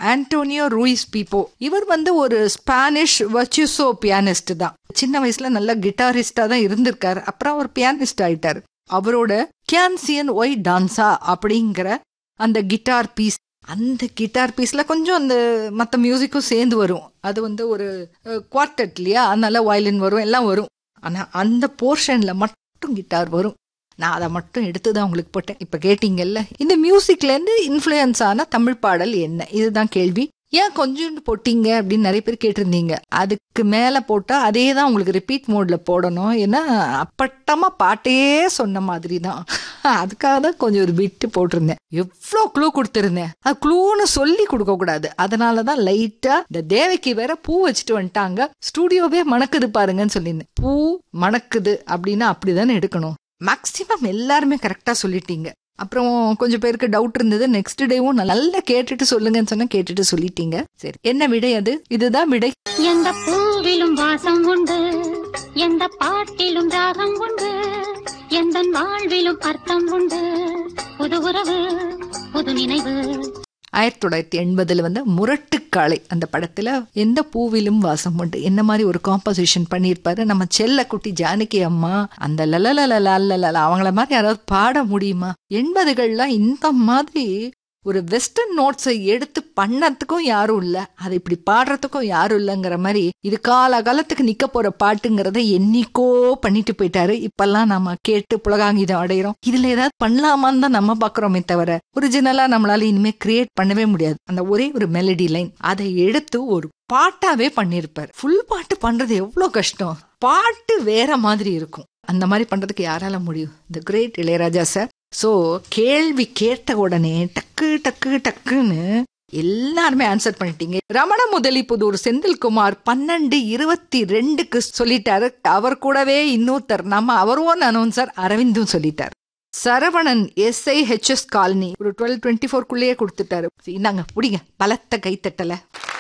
Antonio Ruiz பீப்போ இவர் வந்து ஒரு ஸ்பானிஷ் வச்சுசோ பியானிஸ்ட் தான் சின்ன வயசுல நல்ல கிட்டாரிஸ்டா தான் இருந்திருக்காரு அப்புறம் அவர் பியானிஸ்ட் ஆயிட்டாரு அவரோட கேன்சியன் ஒய் டான்ஸா அப்படிங்கிற அந்த கிட்டார் பீஸ் அந்த கிட்டார் பீஸ்ல கொஞ்சம் அந்த மற்ற மியூசிக்கும் சேர்ந்து வரும் அது வந்து ஒரு குவார்டட் இல்லையா அதனால வயலின் வரும் எல்லாம் வரும் ஆனா அந்த போர்ஷன்ல மட்டும் கிட்டார் வரும் நான் அதை மட்டும் எடுத்து தான் உங்களுக்கு போட்டேன் இப்போ கேட்டீங்கல்ல இந்த மியூசிக்லேருந்து இன்ஃப்ளூயன்ஸ் ஆன தமிழ் பாடல் என்ன இதுதான் கேள்வி ஏன் கொஞ்சோண்டு போட்டீங்க அப்படின்னு நிறைய பேர் கேட்டிருந்தீங்க அதுக்கு மேலே போட்டால் அதே தான் உங்களுக்கு ரிப்பீட் மோடில் போடணும் ஏன்னா அப்பட்டமாக பாட்டே சொன்ன மாதிரி தான் அதுக்காக தான் கொஞ்சம் ஒரு விட்டு போட்டிருந்தேன் எவ்வளோ க்ளூ கொடுத்துருந்தேன் அது க்ளூன்னு சொல்லி கொடுக்கக்கூடாது அதனால தான் லைட்டாக இந்த தேவைக்கு வேற பூ வச்சுட்டு வந்துட்டாங்க ஸ்டூடியோவே மணக்குது பாருங்கன்னு சொல்லியிருந்தேன் பூ மணக்குது அப்படின்னா அப்படிதானே எடுக்கணும் மேக்சிமம் எல்லாருமே கரெக்டாக சொல்லிட்டீங்க அப்புறம் கொஞ்சம் பேருக்கு டவுட் இருந்தது நெக்ஸ்ட் டேவும் நல்லா கேட்டுட்டு சொல்லுங்கன்னு சொன்னா கேட்டுட்டு சொல்லிட்டீங்க சரி என்ன விடை அது இதுதான் விடை எந்த பூவிலும் வாசம் உண்டு எந்த பாட்டிலும் ராகம் உண்டு எந்த வாழ்விலும் அர்த்தம் உண்டு புது உறவு புது நினைவு ஆயிரத்தி தொள்ளாயிரத்தி எண்பதுல வந்து முரட்டுக்காளை அந்த படத்துல எந்த பூவிலும் வாசம் உண்டு என்ன மாதிரி ஒரு காம்போசிஷன் பண்ணியிருப்பாரு நம்ம செல்ல குட்டி ஜானகி அம்மா அந்த லலலலலலல அவங்கள மாதிரி யாராவது பாட முடியுமா எண்பதுகள்லாம் இந்த மாதிரி ஒரு வெஸ்டர்ன் நோட்ஸை எடுத்து பண்ணறதுக்கும் யாரும் இல்ல அதை இப்படி பாடுறதுக்கும் யாரும் இல்லைங்கிற மாதிரி இது கால காலத்துக்கு நிக்க போற பாட்டுங்கிறத என்னைக்கோ பண்ணிட்டு போயிட்டாரு இப்பெல்லாம் நம்ம கேட்டு புலகாங்கிதம் அடையிறோம் இதுல ஏதாவது பண்ணலாமான்னு தான் நம்ம பாக்குறோமே தவிர ஒரிஜினலா நம்மளால இனிமே கிரியேட் பண்ணவே முடியாது அந்த ஒரே ஒரு மெலடி லைன் அதை எடுத்து ஒரு பாட்டாவே பண்ணிருப்பாரு ஃபுல் பாட்டு பண்றது எவ்வளவு கஷ்டம் பாட்டு வேற மாதிரி இருக்கும் அந்த மாதிரி பண்றதுக்கு யாரால முடியும் the great Ilaiyaraaja sir so கேள்வி கேட்ட உடனே டக்கு டக்கு டக்குன்னு எல்லாருமே ஆன்சர் பண்ணிட்டீங்க ரமண முதலி புதூர் செந்தில்குமார் பன்னெண்டு இருபத்தி ரெண்டுக்கு சொல்லிட்டாரு அவர் கூடவே இன்னொருத்தர் நம்ம அவரும் அனௌன்சர் அரவிந்தும் சொல்லிட்டார் சரவணன் எஸ்ஐ ஹெச்எஸ் காலனி ஒரு டுவெல் டுவெண்ட்டி ஃபோர்க்குள்ளேயே கொடுத்துட்டாரு இந்தாங்க பிடிங்க பலத்த கைத்தட்டல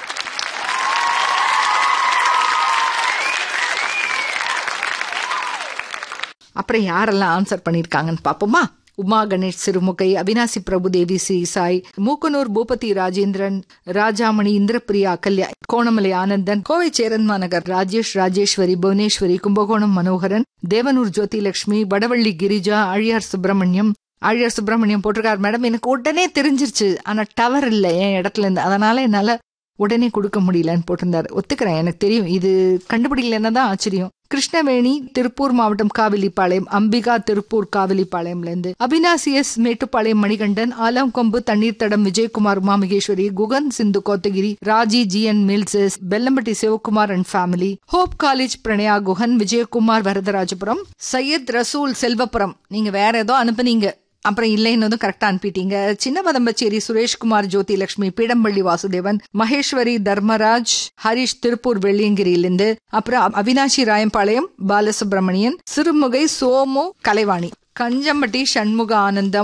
அப்புறம் யாரெல்லாம் ஆன்சர் பண்ணியிருக்காங்கன்னு பார்ப்போமா உமா கணேஷ் சிறுமுகை அவினாசி பிரபுதேவி ஸ்ரீ சாய் மூக்கனூர் பூபதி ராஜேந்திரன் ராஜாமணி இந்திரபிரியா அகல்யா கோணமலை ஆனந்தன் கோவை சேரன்மா நகர் ராஜேஷ் ராஜேஸ்வரி புவனேஸ்வரி கும்பகோணம் மனோகரன் தேவனூர் ஜோதிலட்சுமி வடவள்ளி கிரிஜா ஆழியார் சுப்பிரமணியம் ஆழியார் சுப்பிரமணியம் போட்டிருக்காரு மேடம் எனக்கு உடனே தெரிஞ்சிருச்சு ஆனா டவர் இல்லை என் இடத்துல இருந்து அதனால என்னால உடனே கொடுக்க முடியலன்னு போட்டிருந்தாரு ஒத்துக்கிறேன் எனக்கு தெரியும் இது கண்டுபிடிக்கலன்னா தான் ஆச்சரியம் கிருஷ்ணவேணி திருப்பூர் மாவட்டம் காவிலிப்பாளையம் அம்பிகா திருப்பூர் காவிலிப்பாளையம்ல இருந்து அபினாசி எஸ் மேட்டுப்பாளையம் மணிகண்டன் ஆலங்கொம்பு தண்ணீர் தடம் Vijayakumar Umamaheswari Guhan Sindhu Kotagiri Raji G N mills Bellampatti Sivakumar and family hope college Pranaya Guhan Vijayakumar Varadharajapuram Syed Rasool Selvapuram நீங்க வேற ஏதோ அனுப்புனீங்க அப்புறம் இல்லைன்னதும் கரெக்டா அனுப்பிட்டீங்க சின்ன வதம்பச்சேரி சுரேஷ்குமார் ஜோதி லட்சுமி பீடம்பள்ளி வாசுதேவன் மகேஸ்வரி தர்மராஜ் ஹரிஷ் திருப்பூர் வெள்ளியங்கிரியிலிருந்து அப்புறம் அவினாஷி ராயம்பாளையம் பாலசுப்ரமணியன் சிறுமுகை சோமு கலைவாணி கஞ்சம்பட்டி சண்முக ஆனந்தம்